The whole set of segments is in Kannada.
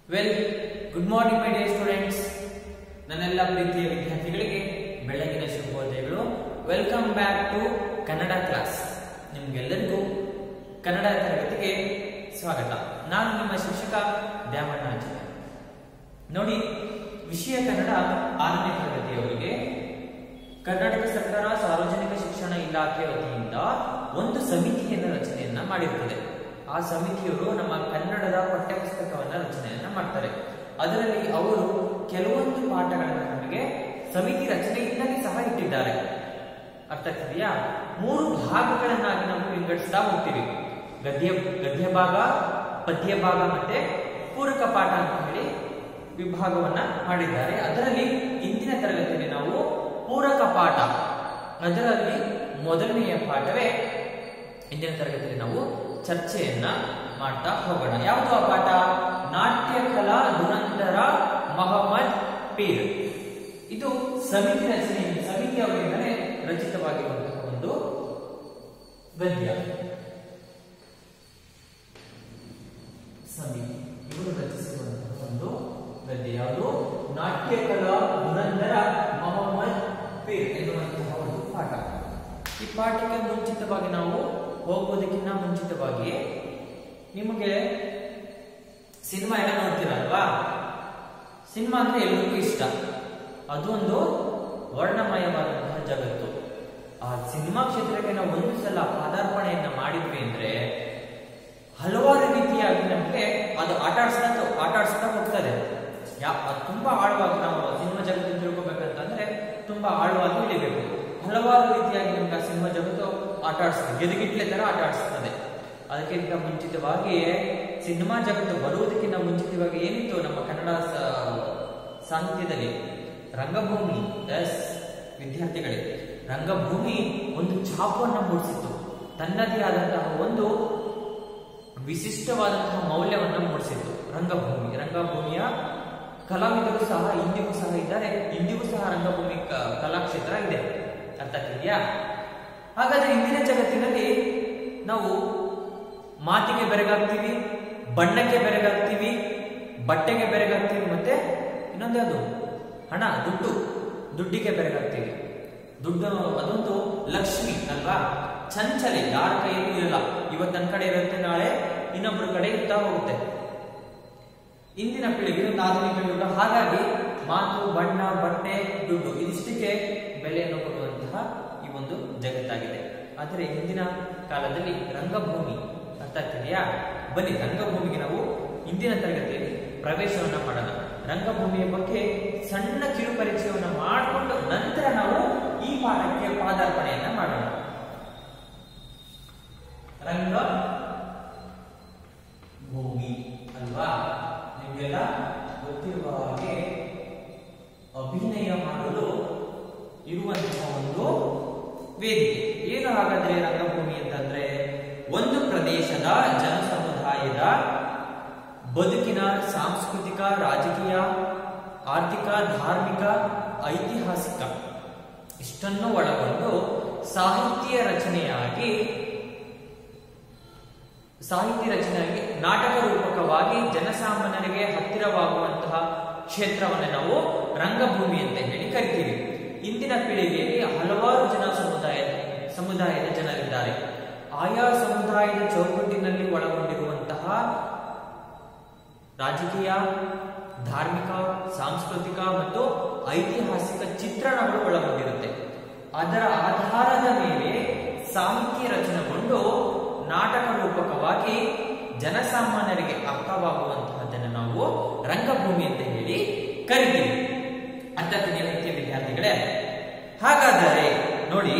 Well good morning my dear students ನನ್ನೆಲ್ಲ ಪ್ರೀತಿಯ ವಿದ್ಯಾರ್ಥಿಗಳಿಗೆ ಬೆಳಗಿನ ಶುಭೋದಯಗಳು welcome back to Kannada class ನಿಮ್ಗೆಲ್ಲರಿಗೂ ಕನ್ನಡ ತರಗತಿಗೆ ಸ್ವಾಗತ ನಾನು ನಿಮ್ಮ ಶಿಕ್ಷಕ ದ್ಯಾಮಣ್ಣಾಚಾರ್ಯ ನೋಡಿ ವಿಷಯ ಕನ್ನಡ ಆರನೇ ತರಗತಿಯವರಿಗೆ ಕರ್ನಾಟಕ ಸರ್ಕಾರ ಸಾರ್ವಜನಿಕ ಶಿಕ್ಷಣ ಇಲಾಖೆ ವತಿಯಿಂದ ಒಂದು ಸಮಿತಿಯನ್ನು ರಚನೆಯನ್ನ ಮಾಡಿರುತ್ತದೆ ಆ ಸಮಿತಿಯವರು ನಮ್ಮ ಕನ್ನಡದ ಪಠ್ಯಪುಸ್ತಕವನ್ನ ರಚನೆಯನ್ನ ಮಾಡ್ತಾರೆ ಅದರಲ್ಲಿ ಅವರು ಕೆಲವೊಂದು ಪಾಠಗಳನ್ನು ನಮಗೆ ಸಮಿತಿ ರಚನೆಯಿಂದಲೇ ಸಹ ಇಟ್ಟಿದ್ದಾರೆ ಅರ್ಥ ಆಗ್ತಿದೆಯಾ ಮೂರು ಭಾಗಗಳನ್ನಾಗಿ ನಾವು ವಿಂಗಡಿಸ್ತಾ ಹೋಗ್ತೀವಿ ಗದ್ಯ ಗದ್ಯ ಭಾಗ ಪದ್ಯ ಭಾಗ ಮತ್ತೆ ಪೂರಕ ಪಾಠ ಅಂತ ಹೇಳಿ ವಿಭಾಗವನ್ನ ಮಾಡಿದ್ದಾರೆ ಅದರಲ್ಲಿ ಇಂದಿನ ತರಗತಿಯಲ್ಲಿ ನಾವು ಪೂರಕ ಪಾಠ ಅದರಲ್ಲಿ ಮೊದಲನೆಯ ಪಾಠವೇ ಇಂದಿನ ತರಗತಿಯಲ್ಲಿ ನಾವು ಚರ್ಚೆಯನ್ನ ಮಾಡ್ತಾ ಹೋಗೋಣ ಯಾವುದು ಆ ಪಾಠ ನಾಟ್ಯ ಕಲಾ ದುರಂತರ ಮೊಹಮ್ಮದ್ ಪೀರ್ ಇದು ಸಮಿತಿ ರಚನೆ ಸಮಿತಿಯವರಿಂದಲೇ ರಚಿತವಾಗಿರುವಂತಹ ಒಂದು ಗದ್ಯ ಸಮಿತಿ ಇವರು ರಚಿಸಿರುವಂತಹ ಒಂದು ಗದ್ಯ ಯಾವುದು ನಾಟ್ಯ ಕಲಾ ದುರಂತರ ಮೊಹಮ್ಮದ್ ಪೀರ್ ಎನ್ನುವಂತಹ ಒಂದು ಪಾಠ ಈ ಪಾಠಕ್ಕೆ ಮುಂಚಿತವಾಗಿ ನಾವು ಹೋಗುವುದಕ್ಕಿಂತ ಮುಂಚಿತವಾಗಿ ನಿಮಗೆ ಸಿನಿಮಾ ಎಲ್ಲ ನೋಡ್ತೀರಲ್ವಾ ಸಿನಿಮಾ ಅಂದ್ರೆ ಎಲ್ರಿಗೂ ಇಷ್ಟ ಅದು ಒಂದು ವರ್ಣಮಯವಾದಂತಹ ಜಗತ್ತು ಆ ಸಿನಿಮಾ ಕ್ಷೇತ್ರಕ್ಕೆ ನಾವು ಒಂದು ಸಲ ಪಾದಾರ್ಪಣೆಯನ್ನ ಮಾಡಿದ್ವಿ ಅಂದ್ರೆ ಹಲವಾರು ರೀತಿಯಾಗಿ ನಮಗೆ ಅದು ಆಟ ಆಡಿಸ್ತಾ ಆಟ ಆಡಿಸ್ತಾ ಹೋಗ್ತದೆ ಯಾ ಅದು ತುಂಬಾ ಆಳವಾಗಿ ನಾವು ಸಿನಿಮಾ ಜಗತ್ತು ತಿಳ್ಕೊಬೇಕಂತಂದ್ರೆ ತುಂಬಾ ಆಳವಾಗಿ ಇಳಿಬೇಕು ಹಲವಾರು ರೀತಿಯಾಗಿ ನಮ್ಗೆ ಆ ಸಿನಿಮಾ ಜಗತ್ತು ಆಟ ಆಡಿಸ್ತದೆ ಗೆದಗಿಟ್ಲೆ ತರ ಆಟ ಆಡಿಸ್ತದೆ ಅದಕ್ಕಿಂತ ಮುಂಚಿತವಾಗಿ ಸಿನಿಮಾ ಜಗತ್ತು ಬರುವುದಕ್ಕಿಂತ ಮುಂಚಿತವಾಗಿ ಏನಿತ್ತು ನಮ್ಮ ಕನ್ನಡ ಸಾಹಿತ್ಯದಲ್ಲಿ ರಂಗಭೂಮಿ ಎಸ್ ವಿದ್ಯಾರ್ಥಿಗಳೇ ರಂಗಭೂಮಿ ಒಂದು ಛಾಪವನ್ನು ಮೂಡಿಸಿತ್ತು ತನ್ನದೇ ಆದಂತಹ ಒಂದು ವಿಶಿಷ್ಟವಾದಂತಹ ಮೌಲ್ಯವನ್ನು ಮೂಡಿಸಿತ್ತು ರಂಗಭೂಮಿ ರಂಗಭೂಮಿಯ ಕಲಾವಿದರು ಸಹ ಇಂದಿಗೂ ಸಹ ಇದ್ದಾರೆ ಇಂದಿಗೂ ಸಹ ರಂಗಭೂಮಿ ಕಲಾಕ್ಷೇತ್ರ ಇದೆ ಅರ್ಥ ಆಗ್ತಿದೆಯಾ ಹಾಗಾದ್ರೆ ಇಂದಿನ ಜಗತ್ತಿನಲ್ಲಿ ನಾವು ಮಾತಿಗೆ ಬೆರಗಾಗ್ತೀವಿ ಬಣ್ಣಕ್ಕೆ ಬೆರಗಾಗ್ತೀವಿ ಬಟ್ಟೆಗೆ ಬೆರಗಾಗ್ತೀವಿ ಮತ್ತೆ ಇನ್ನೊಂದು ಯಾವುದು ಹಣ ದುಡ್ಡು ದುಡ್ಡಿಗೆ ಬೆರಗಾಗ್ತೀವಿ ದುಡ್ಡು ಅದೊಂದು ಲಕ್ಷ್ಮಿ ಅಲ್ವಾ ಚಂಚಲೆ ಯಾರ ಕೈಯಲ್ಲೂ ಇರಲ್ಲ ಇವತ್ತು ನನ್ನ ಕಡೆ ಇರುತ್ತೆ ನಾಳೆ ಇನ್ನೊಬ್ಬರ ಕಡೆ ಇರ್ತಾ ಹೋಗುತ್ತೆ ಇಂದಿನ ಪೀಳಿಗೆ ಒಂದು ಆಧುನಿಕ ಯುಗ ಹಾಗಾಗಿ ಮಾತು ಬಣ್ಣ ಬಟ್ಟೆ ದುಡ್ಡು ಇದಿಷ್ಟಕ್ಕೆ ಬೆಲೆಯನ್ನು ಕೊಡುವಂತಹ ಈ ಒಂದು ಜಗತ್ತಾಗಿದೆ ಆದರೆ ಹಿಂದಿನ ಕಾಲದಲ್ಲಿ ರಂಗಭೂಮಿ ಅರ್ಥ ಆಗ್ತಿದೆಯಾ ಬನ್ನಿ ರಂಗಭೂಮಿಗೆ ನಾವು ಇಂದಿನ ತರಗತಿಯಲ್ಲಿ ಪ್ರವೇಶವನ್ನ ಮಾಡೋಣ ರಂಗಭೂಮಿಯ ಬಗ್ಗೆ ಸಣ್ಣ ಕಿರು ಪರಿಚಯವನ್ನು ಮಾಡಿಕೊಂಡು ನಂತರ ನಾವು ಈ ಪಾಠಕ್ಕೆ ಪಾದಾರ್ಪಣೆಯನ್ನ ಮಾಡೋಣ ರಂಗ ಭೂಮಿ ಅಲ್ವಾ ನಿಮಗೆಲ್ಲ ಗೊತ್ತಿರುವ ಹಾಗೆ ಅಭಿನಯ ಮಾಡಲು ಇರುವಂತಹ ಒಂದು ವೇದಿಕೆ ಏನು ಹಾಗಾದ್ರೆ ರಂಗಭೂಮಿ ಅಂತಂದ್ರೆ ಒಂದು ಪ್ರದೇಶದ ಜನಸಮುದಾಯದ ಬದುಕಿನ ಸಾಂಸ್ಕೃತಿಕ ರಾಜಕೀಯ ಆರ್ಥಿಕ ಧಾರ್ಮಿಕ ಐತಿಹಾಸಿಕ ಇಷ್ಟನ್ನು ಒಳಗೊಂಡು ಸಾಹಿತ್ಯ ರಚನೆಯಾಗಿ ಸಾಹಿತ್ಯ ರಚನೆಯಾಗಿ ನಾಟಕ ರೂಪಕವಾಗಿ ಜನಸಾಮಾನ್ಯರಿಗೆ ಹತ್ತಿರವಾಗುವಂತಹ ಕ್ಷೇತ್ರವನ್ನು ನಾವು ರಂಗಭೂಮಿ ಅಂತ ಹೇಳಿ ಕರಿತೀವಿ ಇಂದಿನ ಪೀಳಿಗೆಯಲ್ಲಿ ಹಲವಾರು ಜನ ಸಮುದಾಯ ಸಮುದಾಯದ ಜನರಿದ್ದಾರೆ ಆಯಾ ಸಮುದಾಯದ ಚೌಕಟ್ಟಿನಲ್ಲಿ ಒಳಗೊಂಡಿರುವಂತಹ ರಾಜಕೀಯ ಧಾರ್ಮಿಕ ಸಾಂಸ್ಕೃತಿಕ ಮತ್ತು ಐತಿಹಾಸಿಕ ಚಿತ್ರಣಗಳು ಒಳಗೊಂಡಿರುತ್ತೆ ಅದರ ಆಧಾರದ ಮೇಲೆ ಸಾಹಿತ್ಯ ರಚನೆಗೊಂಡು ನಾಟಕ ರೂಪಕವಾಗಿ ಜನಸಾಮಾನ್ಯರಿಗೆ ಅರ್ಥವಾಗುವಂತಹದ್ದನ್ನು ನಾವು ರಂಗಭೂಮಿ ಅಂತ ಹೇಳಿ ಕರಿತೀವಿ ಅಂತ ನಿತ್ಯ ವಿದ್ಯಾರ್ಥಿಗಳೇ ಹಾಗಾದರೆ ನೋಡಿ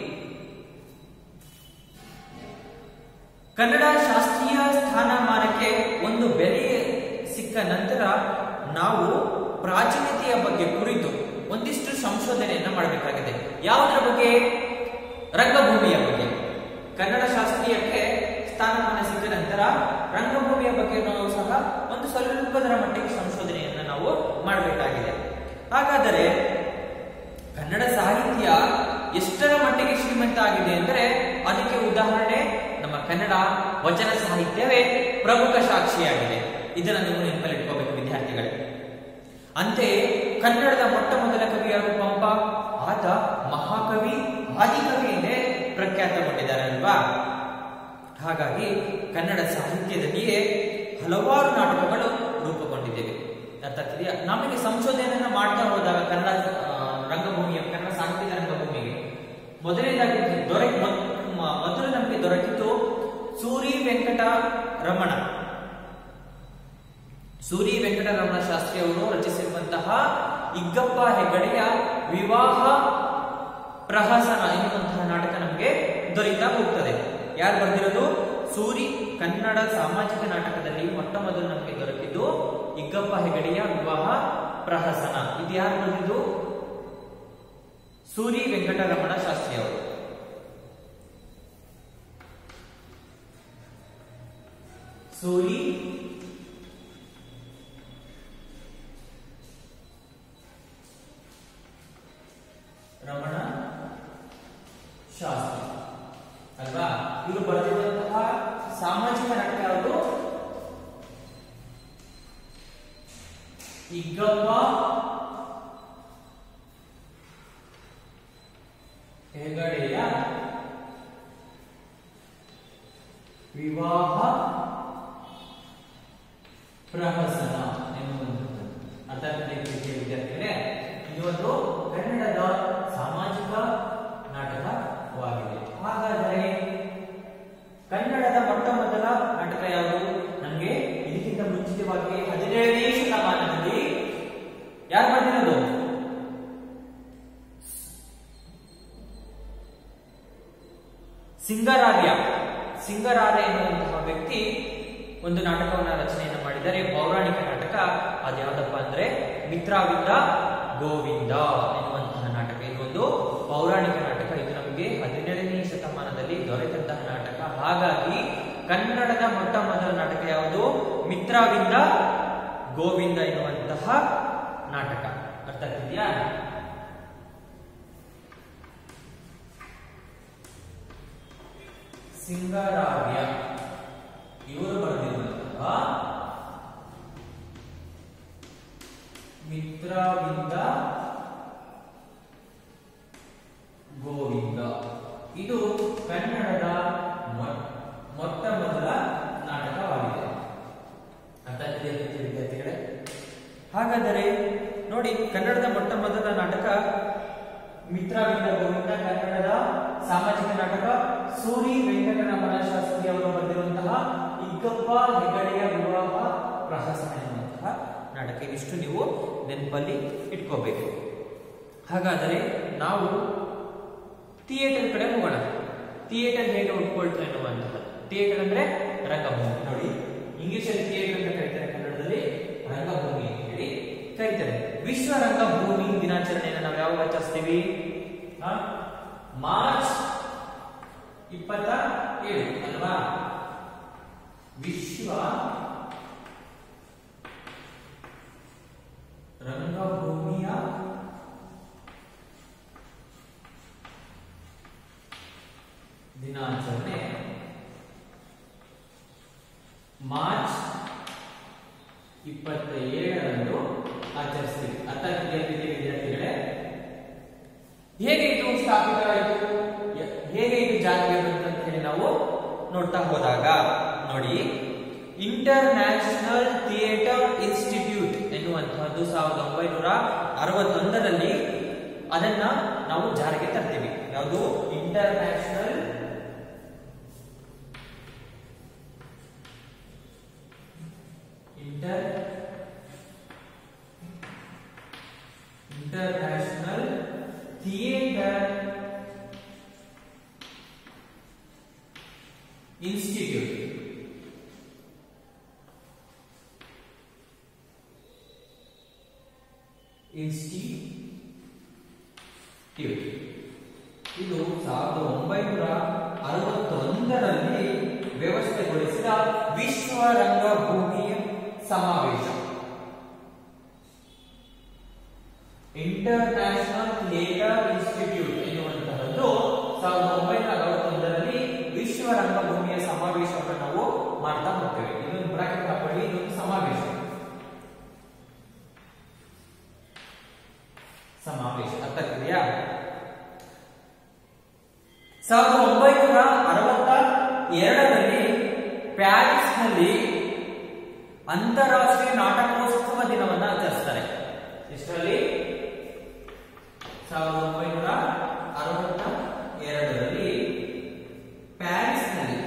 ಕನ್ನಡ ಶಾಸ್ತ್ರೀಯ ಸ್ಥಾನಮಾನಕ್ಕೆ ಒಂದು ಬೆಲೆ ಸಿಕ್ಕ ನಂತರ ನಾವು ಪ್ರಾಚೀನತೆಯ ಬಗ್ಗೆ ಕುರಿತು ಒಂದಿಷ್ಟು ಸಂಶೋಧನೆಯನ್ನ ಮಾಡಬೇಕಾಗಿದೆ ಯಾವುದರ ಬಗ್ಗೆ ರಂಗಭೂಮಿಯ ಬಗ್ಗೆ ಕನ್ನಡ ಶಾಸ್ತ್ರೀಯಕ್ಕೆ ಸ್ಥಾನಮಾನ ಸಿಕ್ಕ ನಂತರ ರಂಗಭೂಮಿಯ ಬಗ್ಗೆ ನಾವು ಸಹ ಒಂದು ಸ್ವಲ್ಪದರ ಮಟ್ಟಿಗೆ ಸಂಶೋಧನೆಯನ್ನ ನಾವು ಮಾಡಬೇಕಾಗಿದೆ ಹಾಗಾದರೆ ಕನ್ನಡ ಸಾಹಿತ್ಯ ಎಷ್ಟರ ಮಟ್ಟಿಗೆ ಶ್ರೀಮಂತ ಆಗಿದೆ ಅಂದರೆ ಅದಕ್ಕೆ ಉದಾಹರಣೆ ನಮ್ಮ ಕನ್ನಡ ವಚನ ಸಾಹಿತ್ಯವೇ ಪ್ರಮುಖ ಸಾಕ್ಷಿಯಾಗಿದೆ ಇದನ್ನ ನೀವು ನೆನಪಲ್ಲಿ ಇಟ್ಕೋಬೇಕು ವಿದ್ಯಾರ್ಥಿಗಳೇ ಅಂತೆಯೇ ಕನ್ನಡದ ಮೊಟ್ಟ ಮೊದಲ ಕವಿ ಯಾರು ಪಂಪ ಆತ ಮಹಾಕವಿ ಆದಿಕವಿ ಎಂದೇ ಪ್ರಖ್ಯಾತಗೊಂಡಿದ್ದಾರೆ ಅಲ್ವಾ ಹಾಗಾಗಿ ಕನ್ನಡ ಸಾಹಿತ್ಯದಲ್ಲಿಯೇ ಹಲವಾರು ನಾಟಕಗಳು ರೂಪುಗೊಂಡಿದ್ದೇವೆ ಅರ್ಥ ಆಗ್ತಿದೆಯಾ ನಮಗೆ ಸಂಶೋಧನೆಯನ್ನ ಮಾಡ್ತಾ ಹೋದಾಗ ಕನ್ನಡ ಆ, ರಂಗಭೂಮಿಯ ಕನ್ನಡ ಸಾಹಿತ್ಯದ ರಂಗಭೂಮಿಗೆ ಮೊದಲನೇದಾಗಿ ದೊರೆ ಮೊದ್- ಮ- ಮೊದಲು ನಮಗೆ ದೊರಕಿತು ಸೂರಿ ವೆಂಕಟ ರಮಣ ಸೂರಿ ವೆಂಕಟರಮಣ ಶಾಸ್ತ್ರಿ ಅವರು ರಚಿಸಿರುವಂತಹ ಇಗ್ಗಪ್ಪ ಹೆಗಡೆಯ ವಿವಾಹ ಪ್ರಹಸನ ಎನ್ನುವಂತಹ ನಾಟಕ ನಮಗೆ ದೊರೀತಾ ಹೋಗ್ತದೆ ಯಾರು ಬರೆದಿರೋದು ಸೂರಿ ಕನ್ನಡ ಸಾಮಾಜಿಕ ನಾಟಕದಲ್ಲಿ ಮೊಟ್ಟ ಮೊದಲು ನಮಗೆ ದೊರಕಿದ್ದು ಇಗ್ಗಪ್ಪ ಹೆಗಡೆಯ ವಿವಾಹ ಪ್ರಹಸನ ಇದು ಯಾರು ಬರೆದಿದ್ದು ಸೂರಿ ವೆಂಕಟರಮಣ ಶಾಸ್ತ್ರಿ ಅವರು ಸೂರಿ ರಮಣ ಶಾಸ್ತ್ರಿ ಅಲ್ವಾ ಇವರು ಬರೆದಿರುವಂತಹ ಸಾಮಾಜಿಕ ನಾಟಕ ಯಾವುದು ಇಗ್ಗಪ್ಪ ಹೆಗಡೆಯ ವಿವಾಹ ಪ್ರಹಸನ ಎನ್ನುವಂಥದ್ದು ಅರ್ಥ ಆಗ್ತಿದೆಯಾ ವಿದ್ಯಾರ್ಥಿಗಳೇ ಇದು ಒಂದು ಕನ್ನಡದ ಸಾಮಾಜಿಕ ನಾಟಕವಾಗಿದೆ ಹಾಗಾದರೆ ಕನ್ನಡದ ಮೊಟ್ಟ ಮೊದಲ ನಾಟಕ ಯಾವುದು ನನಗೆ ಇದಕ್ಕಿಂತ ಮುಂಚಿತವಾಗಿ ಹದಿನೇಳನೇ ಶತಮಾನದಲ್ಲಿ ಯಾರು ಬರೆದಿರೋದು ಸಿಂಗರಾರ್ಯ ಸಿಂಗರಾರ್ಯ ಎನ್ನುವಂತಹ ವ್ಯಕ್ತಿ ಒಂದು ನಾಟಕವನ್ನ ರಚನೆಯನ್ನು ಮಾಡಿದರೆ ಪೌರಾಣಿಕ ನಾಟಕ ಅದ್ಯಾವುದಪ್ಪ ಅಂದ್ರೆ ಮಿತ್ರವಿಂದ ಗೋವಿಂದ ಎನ್ನುವಂತಹ ನಾಟಕ ಇದೊಂದು ಪೌರಾಣಿಕ ನಾಟಕ ಇದು ನಮಗೆ ಹದಿನೇಳನೇ ಶತಮಾನದಲ್ಲಿ ದೊರೆತಂತಹ ನಾಟಕ ಹಾಗಾಗಿ ಕನ್ನಡದ ಮೊಟ್ಟ ಮೊದಲ ನಾಟಕ ಯಾವುದು ಮಿತ್ರವಿಂದ ಗೋವಿಂದ ಎನ್ನುವಂತಹ ನಾಟಕ ಅರ್ಥ ಆಗ್ತಿದೆಯಾ ಸಿಂಗರಾರ್ಯ ಇವರು ಬರೆದಿರುವಂತಹ ಮಿತ್ರವಿಂದ ಗೋವಿಂದ ಇದು ಕನ್ನಡದ ಮೊ- ಮೊಟ್ಟ ಮೊದಲ ನಾಟಕವಾಗಿದೆ ಅರ್ಥ ಆಗ್ತಿದೆಯಾ ವಿದ್ಯಾರ್ಥಿಗಳೇ ಹಾಗಾದರೆ ನೋಡಿ ಕನ್ನಡದ ಮೊಟ್ಟ ಮೊದಲ ನಾಟಕ ಮಿತ್ರವಿಂದ ಗೋವಿಂದ ಕನ್ನಡದ ಸಾಮಾಜಿಕ ನಾಟಕ ಸೂರಿ ವೆಂಕಟರಮಣ ಶಾಸ್ತ್ರಿ ಅವರು ಬರೆದಿರುವಂತಹ ಇಗ್ಗಪ್ಪ ಹೆಗಡೆಯ ವಿವಾಹ ಪ್ರಹಸನ ಎನ್ನುವಂತಹ ನಾಟಕ ಇದಿಷ್ಟು ನೀವು ನೆನಪಲ್ಲಿ ಇಟ್ಕೋಬೇಕು ಹಾಗಾದರೆ ನಾವು ಥಿಯೇಟರ್ ಕಡೆ ಹೋಗೋಣ ಥಿಯೇಟರ್ ಹೇಗೆ ಉಟ್ಕೊಳ್ತಾರೆ ಎನ್ನುವಂತಹ ಥಿಯೇಟರ್ ಅಂದ್ರೆ ರಂಗಭೂಮಿ ನೋಡಿ ಇಂಗ್ಲಿಷಲ್ಲಿ ಥಿಯೇಟರ್ ಅಂತ ಕರೀತಾರೆ ಕನ್ನಡದಲ್ಲಿ ರಂಗಭೂಮಿ ಅಂತ ಹೇಳಿ ಕರೀತಾರೆ ವಿಶ್ವ ರಂಗಭೂಮಿ ದಿನಾಚರಣೆಯನ್ನು ನಾವು ಯಾವಾಗ ಆಚರಿಸ್ತೀವಿ ಆ? ಮಾರ್ಚ್ ಇಪ್ಪತ್ತ ಏಳು ಅಲ್ವಾ ವಿಶ್ವ ರಂಗಭೂಮಿಯ ದಿನಾಚರಣೆ ಮಾರ್ಚ್ ಇಪ್ಪತ್ತ ಏಳರಂದು ಆಚರಿಸ್ತೀವಿ ಅರ್ಥ ಆಗ್ತಿದೆಯಾ ವಿದ್ಯಾರ್ಥಿಗಳೇ ಹೇಗೆ ಇದು ಸ್ಥಾಪಿತವಾಯಿತು ಯ- ಹೇಗೆ ಇದು ಜಾರಿಗೆ ಬಂತು ಅಂತ ಹೇಳಿ ನಾವು ನೋಡ್ತಾ ಹೋದಾಗ ನೋಡಿ ಇಂಟರ್ ನ್ಯಾಷನಲ್ ಥಿಯೇಟರ್ ಇನ್ಸ್ಟಿಟ್ಯೂಟ್ ಎನ್ನುವಂತಹದ್ದು ಸಾವಿರದ ಒಂಬೈನೂರ ಅರವತ್ತೊಂದರಲ್ಲಿ ಅದನ್ನ ನಾವು ಜಾರಿಗೆ ತರ್ತೀವಿ ಯಾವುದು international inter international theatre institute institute ಇದು ಸಾವಿರದ ಒಂಬೈನೂರ ಅರವತ್ತೊಂದರಲ್ಲಿ ವ್ಯವಸ್ಥೆಗೊಳಿಸಿದ ವಿಶ್ವ ರಂಗಭೂಮಿ ಸಮಾವೇಶ ಇಂಟರ್ನ್ಯಾಷನಲ್ ಥಿಯೇಟರ್ ಇನ್ಸ್ಟಿಟ್ಯೂಟ್ ಎನ್ನುವಂತಹದ್ದು ಸಾವಿರದ ಒಂಬೈನೂರ ಅರವತ್ತೊಂದರಲ್ಲಿ ವಿಶ್ವ ರಂಗಭೂಮಿಯ ಸಮಾವೇಶವನ್ನು ನಾವು ಮಾಡ್ತಾ ಹೋಗ್ತೇವೆ ಇದೊಂದು ಬ್ರಾಕೆಟ್ ಹಾಕೊಳ್ಳಿ ಇದೊಂದು ಸಮಾವೇಶ ಸಮಾವೇಶ ಅರ್ಥ ಆಗ್ತಿದೆಯಾ ಸಾವಿರದ ಒಂಬೈನೂರ ಅರವತ್ತ ಎರಡರಲ್ಲಿ ಪ್ಯಾರಿಸ್ನಲ್ಲಿ ಅಂತಾರಾಷ್ಟ್ರೀಯ ನಾಟಕೋತ್ಸವ ದಿನವನ್ನ ಆಚರಿಸ್ತಾರೆ ಎಷ್ಟರಲ್ಲಿ ಸಾವಿರದ ಒಂಬೈನೂರ ಅರವತ್ತ ಎರಡರಲ್ಲಿ ಪ್ಯಾರಿಸ್ನಲ್ಲಿ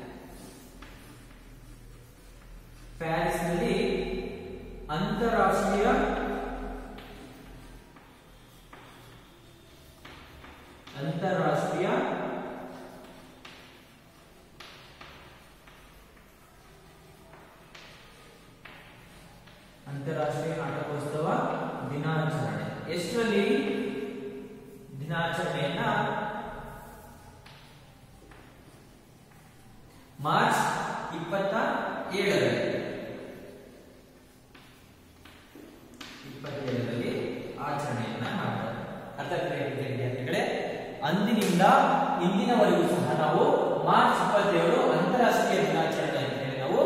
ಪ್ಯಾರಿಸ್ನಲ್ಲಿ ಅಂತಾರಾಷ್ಟ್ರೀಯ ಅಂತಾರಾಷ್ಟ್ರೀಯ ಅಂತಾರಾಷ್ಟ್ರೀಯ ನಾಟಕೋತ್ಸವ ದಿನಾಚರಣೆ ಎಷ್ಟರಲ್ಲಿ ದಿನಾಚರಣೆಯನ್ನ ಮಾರ್ಚ್ ಇಪ್ಪತ್ತ ಏಳರಲ್ಲಿ ಇಪ್ಪತ್ತೇಳರಲ್ಲಿ ಆಚರಣೆಯನ್ನ ಮಾಡ್ತಾರೆ ಅರ್ಥ ಆಗ್ತಿದೆಯಾ ವಿದ್ಯಾರ್ಥಿಗಳೇ ಅಂದಿನಿಂದ ಇಂದಿನವರೆಗೂ ಸಹ ನಾವು ಮಾರ್ಚ್ ಇಪ್ಪತ್ತೇಳು ಅಂತಾರಾಷ್ಟ್ರೀಯ ದಿನಾಚರಣೆ ಅಂತ ಹೇಳಿ ನಾವು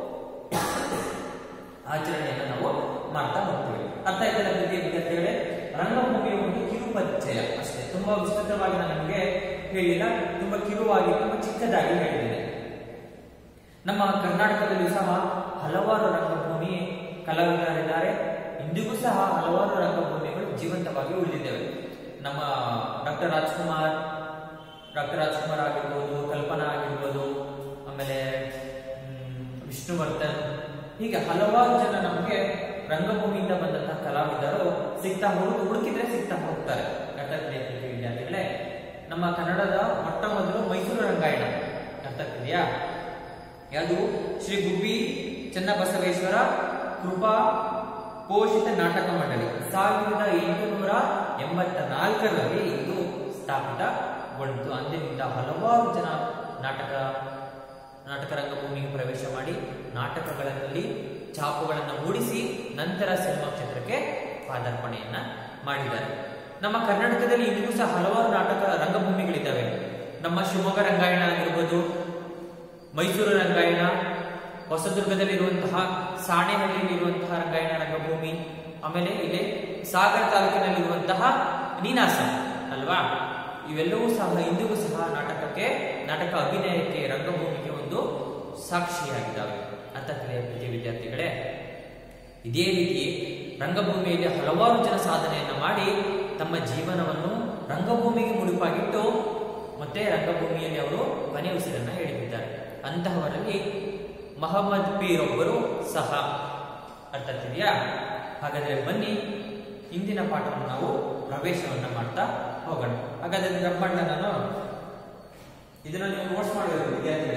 ಆಚರಣೆಯನ್ನು ನಾವು ಮಾಡ್ತಾ ಹೋಗ್ತೀವಿ ಅರ್ಥ ಆಯ್ತಲ್ಲ ಪ್ರೀತಿಯ ವಿದ್ಯಾರ್ಥಿಗಳೇ ರಂಗಭೂಮಿಯ ಒಂದು ಕಿರು ಪರಿಚಯ ಅಷ್ಟೇ ತುಂಬಾ ವಿಸ್ತೃತವಾಗಿ ನಾನು ನಿಮಗೆ ಹೇಳಿಲ್ಲ ತುಂಬಾ ಕಿರುವಾಗಿ ತುಂಬಾ ಚಿಕ್ಕದಾಗಿ ಹೇಳಿದ್ದೇನೆ ನಮ್ಮ ಕರ್ನಾಟಕದಲ್ಲೂ ಸಹ ಹಲವಾರು ರಂಗಭೂಮಿ ಕಲಾವಿದರಿದ್ದಾರೆ ಇಂದಿಗೂ ಸಹ ಹಲವಾರು ರಂಗಭೂಮಿಗಳು ಜೀವಂತವಾಗಿ ಉಳಿದಿದ್ದೇವೆ ನಮ್ಮ ಡಾಕ್ಟರ್ ರಾಜ್ಕುಮಾರ್ ಡಾಕ್ಟರ್ ರಾಜ್ಕುಮಾರ್ ಆಗಿರ್ಬೋದು ಕಲ್ಪನಾ ಆಗಿರ್ಬೋದು ಆಮೇಲೆ ಮ್, ವಿಷ್ಣುವರ್ಧನ್ ಹೀಗೆ ಹಲವಾರು ಜನ ನಮಗೆ ರಂಗಭೂಮಿಯಿಂದ ಬಂದಂತಹ ಕಲಾವಿದರು ಸಿಗ್ತಾ ಹೋಗುದು ಹುಡುಕಿದ್ರೆ ಸಿಗ್ತಾ ಹೋಗ್ತಾರೆ ಅರ್ಥ ಆಗ್ತಿದೆಯಾ ಪ್ರೀತಿಯ ವಿದ್ಯಾರ್ಥಿಗಳೇ ನಮ್ಮ ಕನ್ನಡದ ಮೊಟ್ಟ ಮೊದಲು ಮೈಸೂರು ರಂಗಾಯಣ ಅರ್ಥ ಆಗ್ತಿದೆಯಾ ಯಾವುದು ಶ್ರೀ ಗುಬ್ಬಿ ಚನ್ನಬಸವೇಶ್ವರ ಕೃಪಾ ಪೋಷಿತ ನಾಟಕ ಮಂಡಳಿ ಸಾವಿರದ ಎಂಟುನೂರ ಎಂಬತ್ತ ನಾಲ್ಕರಲ್ಲಿ ಇದು ಸ್ಥಾಪಿತಗೊಂಡಿತು ಅಂದಿನಿಂದ ಹಲವಾರು ಜನ ನಾಟಕ ನಾಟಕ ರಂಗಭೂಮಿಗೆ ಪ್ರವೇಶ ಮಾಡಿ ನಾಟಕಗಳಲ್ಲಿ ಛಾಪುಗಳನ್ನು ಮೂಡಿಸಿ ನಂತರ ಸಿನಿಮಾ ಕ್ಷೇತ್ರಕ್ಕೆ ಪಾದಾರ್ಪಣೆಯನ್ನ ಮಾಡಿದ್ದಾರೆ ನಮ್ಮ ಕರ್ನಾಟಕದಲ್ಲಿ ಇಂದಿಗೂ ಸಹ ಹಲವಾರು ನಾಟಕ ರಂಗಭೂಮಿಗಳಿದ್ದಾವೆ ನಮ್ಮ ಶಿವಮೊಗ್ಗ ರಂಗಾಯಣ ಆಗಿರ್ಬೋದು ಮೈಸೂರು ರಂಗಾಯಣ ಹೊಸದುರ್ಗದಲ್ಲಿರುವಂತಹ ಸಾಣೆಹಳ್ಳಿಯಲ್ಲಿರುವಂತಹ ರಂಗಾಯಣ ರಂಗಭೂಮಿ ಆಮೇಲೆ ಇಲ್ಲಿ ಸಾಗರ ತಾಲೂಕಿನಲ್ಲಿರುವಂತಹ ನೀನಾಸಂ ಅಲ್ವಾ ಇವೆಲ್ಲವೂ ಸಹ ಇಂದಿಗೂ ಸಹ ನಾಟಕಕ್ಕೆ ನಾಟಕ ಅಭಿನಯಕ್ಕೆ ರಂಗಭೂಮಿಗೆ ಒಂದು ಸಾಕ್ಷಿಯಾಗಿದ್ದಾವೆ ಅಂತ ತಿಳಿಯ ವಿದ್ಯಾರ್ಥಿಗಳೇ ಇದೇ ರೀತಿ ರಂಗಭೂಮಿಯಲ್ಲಿ ಹಲವಾರು ಜನ ಸಾಧನೆಯನ್ನು ಮಾಡಿ ತಮ್ಮ ಜೀವನವನ್ನು ರಂಗಭೂಮಿಗೆ ಮುಡಿಪಾಗಿಟ್ಟು ಮತ್ತೆ ರಂಗಭೂಮಿಯಲ್ಲಿ ಅವರು ಕೊನೆ ಉಸಿರನ್ನ ಎಳೆದಿದ್ದಾರೆ ಅಂತಹವರಲ್ಲಿ ಮಹಮ್ಮದ್ ಪೀರ್ ಒಬ್ಬರು ಸಹ ಅರ್ಥ ಆಗ್ತಿದೆಯಾ ಹಾಗಾದ್ರೆ ಬನ್ನಿ ಇಂದಿನ ಪಾಠವನ್ನು ನಾವು ಪ್ರವೇಶವನ್ನ ಮಾಡ್ತಾ ಹೋಗೋಣ ಹಾಗಾದ್ರೆ ಬ್ರಹ್ಮಾಂಡ ನಾನು ಇದನ್ನ ನೀವು ನೋಟ್ಸ್ ಮಾಡಬೇಕು ವಿದ್ಯಾರ್ಥಿಗಳೇ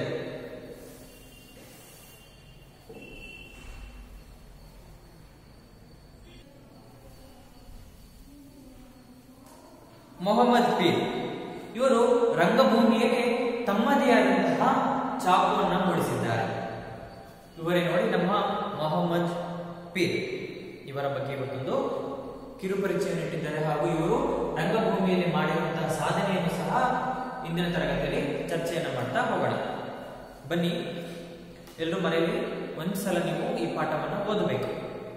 ಮೊಹಮ್ಮದ್ ಪೀರ್ ಇವರು ರಂಗಭೂಮಿಯಲ್ಲಿ ತಮ್ಮದೇ ಆದಂತಹ ಛಾಪುವನ್ನು ಮೂಡಿಸಿದ್ದಾರೆ ಇವರೇ ನೋಡಿ ನಮ್ಮ ಮೊಹಮ್ಮದ್ ಪೀರ್ ಇವರ ಬಗ್ಗೆ ಇವತ್ತೊಂದು ಕಿರುಪರಿಚಯ ಇಟ್ಟಿದ್ದಾರೆ ಹಾಗೂ ಇವರು ರಂಗಭೂಮಿಯಲ್ಲಿ ಮಾಡಿರುವಂತಹ ಸಾಧನೆಯನ್ನು ಸಹ ಇಂದಿನ ತರಗತಿಯಲ್ಲಿ ಚರ್ಚೆಯನ್ನು ಮಾಡ್ತಾ ಹೋಗೋಣ ಬನ್ನಿ ಎಲ್ಲರೂ ಮನೆಯಲ್ಲಿ ಒಂದ್ಸಲ ನೀವು ಈ ಪಾಠವನ್ನು ಓದಬೇಕು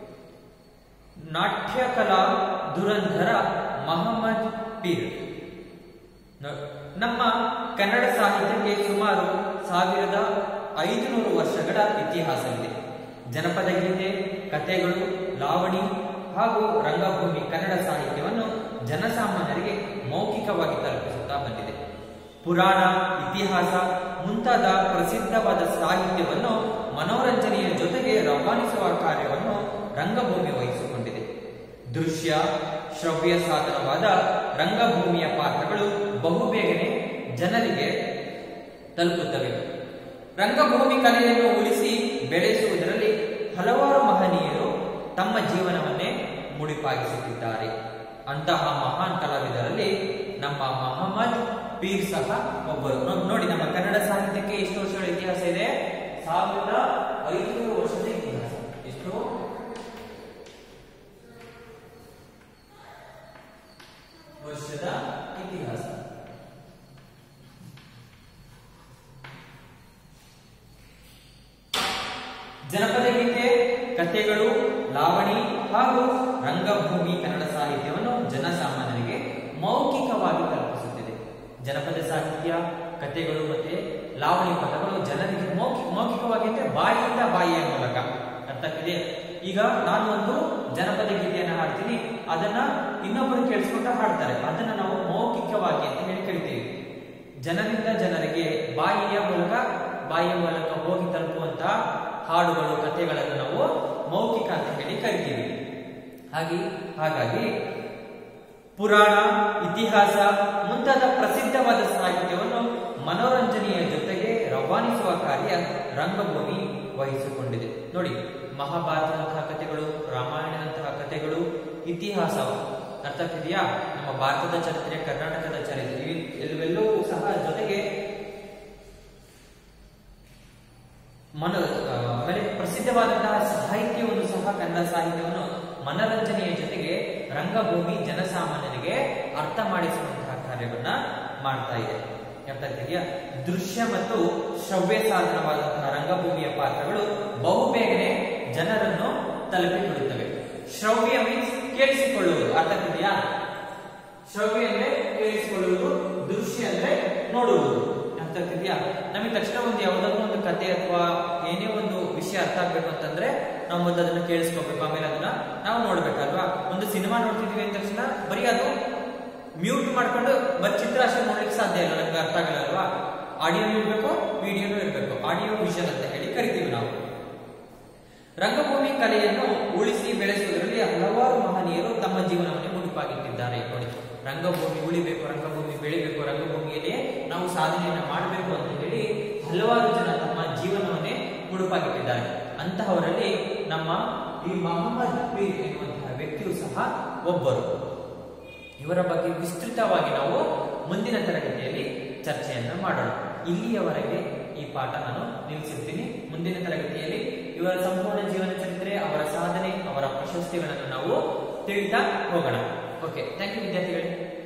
ನಾಟ್ಯ ಕಲಾ ದುರಂಧರ ಮಹಮ್ಮದ್ ಪೀರ್ ನ- ನಮ್ಮ ಕನ್ನಡ ಸಾಹಿತ್ಯಕ್ಕೆ ಸುಮಾರು ಸಾವಿರದ ಐದುನೂರು ವರ್ಷಗಳ ಇತಿಹಾಸವಿದೆ ಜನಪದ ಗೀತೆ ಕಥೆಗಳು ಲಾವಣಿ ಹಾಗೂ ರಂಗಭೂಮಿ ಕನ್ನಡ ಸಾಹಿತ್ಯವನ್ನು ಜನಸಾಮಾನ್ಯರಿಗೆ ಮೌಖಿಕವಾಗಿ ತಲುಪಿಸುತ್ತಾ ಬಂದಿದೆ ಪುರಾಣ ಇತಿಹಾಸ ಮುಂತಾದ ಪ್ರಸಿದ್ಧವಾದ ಸಾಹಿತ್ಯವನ್ನು ಮನೋರಂಜನೆಯ ಜೊತೆಗೆ ರವಾನಿಸುವ ಕಾರ್ಯವನ್ನು ರಂಗಭೂಮಿ ವಹಿಸಿಕೊಂಡಿದೆ ದೃಶ್ಯ ಶ್ರವ್ಯ ಸಾಧನವಾದ ರಂಗಭೂಮಿಯ ಪಾತ್ರಗಳು ಬಹುಬೇಗನೆ ಜನರಿಗೆ ತಲುಪುತ್ತವೆ ರಂಗಭೂಮಿ ಕಲೆಯನ್ನು ಉಳಿಸಿ ಬೆಳೆಸುವುದರಲ್ಲಿ ಹಲವಾರು ಮಹನೀಯರು ತಮ್ಮ ಜೀವನವನ್ನೇ ಮುಡಿಪಾಗಿಸುತ್ತಿದ್ದಾರೆ ಅಂತಹ ಮಹಾನ್ ಕಲಾವಿದರಲ್ಲಿ ನಮ್ಮ ಮಹಮ್ಮದ್ ಪೀರ್ ಸಹ ಒಬ್ಬರು ನೋ- ನೋಡಿ ನಮ್ಮ ಕನ್ನಡ ಸಾಹಿತ್ಯಕ್ಕೆ ಎಷ್ಟು ವರ್ಷಗಳ ಇತಿಹಾಸ ಇದೆ ಸಾವಿರದ ಐದುನೂರು ವರ್ಷದ ಇತಿಹಾಸ ಎಷ್ಟು ವರ್ಷದ ಇತಿಹಾಸ ಜನಪದ ಗೀತೆ ಕಥೆಗಳು ಲಾವಣಿ ಹಾಗೂ ರಂಗಭೂಮಿ ಕನ್ನಡ ಸಾಹಿತ್ಯವನ್ನು ಜನಸಾಮಾನ್ಯರಿಗೆ ಮೌಖಿಕವಾಗಿ ತಲುಪಿಸುತ್ತಿದೆ ಜನಪದ ಸಾಹಿತ್ಯ ಕಥೆಗಳು ಮತ್ತೆ ಲಾವಣಿ ಪದಗಳು ಜನರಿಗೆ ಮೌಖಿ ಮೌಖಿಕವಾಗಿ ಅಂದ್ರೆ ಬಾಯಿಯಿಂದ ಬಾಯಿಯ ಮೂಲಕ ಅರ್ಥಕ್ಕಿದೆ ಈಗ ನಾನು ಒಂದು ಜನಪದ ಗೀತೆಯನ್ನು ಹಾಡ್ತೀನಿ ಅದನ್ನ ಇನ್ನೊಬ್ಬರು ಕೇಳಿಸ್ಕೊಂಡು ಹಾಡ್ತಾರೆ ಅದನ್ನ ನಾವು ಮೌಖಿಕವಾಗಿ ಅಂತ ಹೇಳಿ ಕರಿತೀವಿ ಜನರಿಂದ ಜನರಿಗೆ ಬಾಯಿಯ ಮೂಲಕ ಬಾಯಿಯ ಮೂಲಕ ಹೋಗಿ ತಲುಪುವಂತಹ ಹಾಡುಗಳು ಕಥೆಗಳನ್ನು ನಾವು ಮೌಖಿಕ ಅಂತ ಹೇಳಿ ಕರಿತೀವಿ ಹಾಗೆ ಹಾಗಾಗಿ ಪುರಾಣ ಇತಿಹಾಸ ಮುಂತಾದ ಪ್ರಸಿದ್ಧವಾದ ಸಾಹಿತ್ಯವನ್ನು ಮನೋರಂಜನೆಯ ಜೊತೆಗೆ ರವಾನಿಸುವ ಕಾರ್ಯ ರಂಗಭೂಮಿ ವಹಿಸಿಕೊಂಡಿದೆ ನೋಡಿ ಮಹಾಭಾರತದಂತಹ ಕಥೆಗಳು ರಾಮಾಯಣದಂತಹ ಕಥೆಗಳು ಇತಿಹಾಸ ಅರ್ಥಕ್ಕಿದೆಯಾ ನಮ್ಮ ಭಾರತದ ಚರಿತ್ರೆ ಕರ್ನಾಟಕದ ಚರಿತ್ರೆ ಇವ್- ಇವೆಲ್ಲವೂ ಸಹ ಜೊತೆಗೆ ಮನ ಆ, ಆಮೇಲೆ ಪ್ರಸಿದ್ಧವಾದಂತಹ ಸಾಹಿತ್ಯವನ್ನು ಸಹ ಕನ್ನಡ ಸಾಹಿತ್ಯವನ್ನು ಮನರಂಜನೆಯ ಜೊತೆಗೆ ರಂಗಭೂಮಿ ಜನಸಾಮಾನ್ಯರಿಗೆ ಅರ್ಥ ಮಾಡಿಸುವಂತಹ ಕಾರ್ಯವನ್ನ ಮಾಡ್ತಾ ಇದೆ ಅರ್ಥ ಆಗ್ತಿದೆಯಾ ದೃಶ್ಯ ಮತ್ತು ಶ್ರವ್ಯ ಸಾಧನವಾದಂತಹ ರಂಗಭೂಮಿಯ ಪಾತ್ರಗಳು ಬಹುಬೇಗನೆ ಜನರನ್ನು ತಲುಪಿಕೊಡುತ್ತವೆ ಶ್ರವ್ಯ ಮೀನ್ಸ್ ಕೇಳಿಸಿಕೊಳ್ಳುವುದು ಅರ್ಥ ಆಗ್ತಿದೆಯಾ ಶ್ರವ್ಯ ಅಂದ್ರೆ ಕೇಳಿಸಿಕೊಳ್ಳುವುದು ದೃಶ್ಯ ಅಂದ್ರೆ ನೋಡುವುದು ಅರ್ಥ ಆಗ್ತಿದ್ಯಾ ನಮಗೆ ತಕ್ಷಣ ಒಂದು ಯಾವುದಾದ್ರು ಒಂದು ಕತೆ ಅಥವಾ ಏನೇ ಒಂದು ವಿಷಯ ಅರ್ಥ ಆಗ್ಬೇಕು ಅಂತಂದ್ರೆ ನಾವು ಮೊದಲು ಅದನ್ನ ಕೇಳಿಸ್ಕೋಬೇಕು ಆಮೇಲೆ ಅದನ್ನ ನಾವು ನೋಡ್ಬೇಕಲ್ವಾ ಒಂದು ಸಿನಿಮಾ ನೋಡ್ತಿದೀವಿ ಅಂದ ತಕ್ಷಣ ಬರೀ ಅದು ಮ್ಯೂಟ್ ಮಾಡ್ಕೊಂಡು ಬರೀ ಚಿತ್ರ ಅಷ್ಟೇ ನೋಡ್ಲಿಕ್ಕೆ ಸಾಧ್ಯ ಇಲ್ಲ ನಮ್ಗೆ ಅರ್ಥ ಆಗಲ್ಲ ಅಲ್ವಾ ಆಡಿಯೋನು ಇರಬೇಕು ವಿಡಿಯೋನು ಇರಬೇಕು ಆಡಿಯೋ ವಿಷನ್ ಅಂತ ಹೇಳಿ ಕರಿತೀವಿ ನಾವು ರಂಗಭೂಮಿ ಕಲೆಯನ್ನು ಉಳಿಸಿ ಬೆಳೆಸುವುದರಲ್ಲಿ ಹಲವಾರು ಮಹನೀಯರು ತಮ್ಮ ಜೀವನವನ್ನು ಮುಡುಪಾಗಿಟ್ಟಿದ್ದಾರೆ ನೋಡಿ ರಂಗಭೂಮಿ ಉಳಿಬೇಕು ರಂಗಭೂಮಿ ಬೆಳಿಬೇಕು ರಂಗಭೂಮಿಯಲ್ಲಿ ನಾವು ಸಾಧನೆಯನ್ನ ಮಾಡಬೇಕು ಅಂತ ಹೇಳಿ ಹಲವಾರು ಜನ ತಮ್ಮ ಜೀವನವನ್ನೇ ಮುಡುಪಾಗಿಟ್ಟಿದ್ದಾರೆ ಅಂತಹವರಲ್ಲಿ ನಮ್ಮ ಈ ಮೊಹಮ್ಮದ್ ಪೀರ್ ಎನ್ನುವಂತಹ ವ್ಯಕ್ತಿಯು ಸಹ ಒಬ್ಬರು ಇವರ ಬಗ್ಗೆ ವಿಸ್ತೃತವಾಗಿ ನಾವು ಮುಂದಿನ ತರಗತಿಯಲ್ಲಿ ಚರ್ಚೆಯನ್ನ ಮಾಡೋಣ ಇಲ್ಲಿಯವರೆಗೆ ಈ ಪಾಠ ನಾನು ನಿಲ್ಲಿಸಿರ್ತೀನಿ ಮುಂದಿನ ತರಗತಿಯಲ್ಲಿ ಇವರ ಸಂಪೂರ್ಣ ಜೀವನ ಚರಿತ್ರೆ ಅವರ ಸಾಧನೆ ಅವರ ಪ್ರಶಸ್ತಿಗಳನ್ನು ನಾವು ತಿಳಿತಾ ಹೋಗೋಣ ಓಕೆ ಥ್ಯಾಂಕ್ ಯು ವಿದ್ಯಾರ್ಥಿಗಳೇ